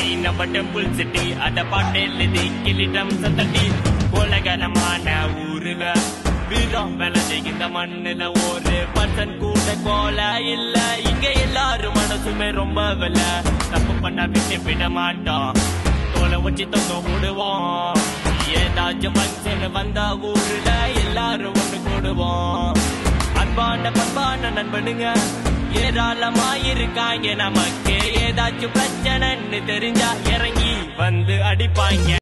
city நம்ம temple city அத பாட்டேலுது கிளிடம் சத்தட்டி உலகனமான ஊருல வீரம் விளைஞ்சு இந்த மண்ணுல ஒரு பர்சன் கூட போல இல்ல இங்க எல்லாரும் மனசுமே ரொம்ப வில தப்பு பண்ண விட்டு விட மாட்டோம் தோலை வச்சு தொங்க விடுவோம் ஏதாச்சும் மனுஷன் வந்தா ஊருல எல்லாரும் ஒண்ணு கூடுவோம் அன்பான பண்பான நண்பனுங்க ஏராளமா இருக்காங்க நமக்கு ஏதாச்சும் பிரச்சனைன்னு தெரிஞ்சா இறங்கி வந்து அடிப்பாங்க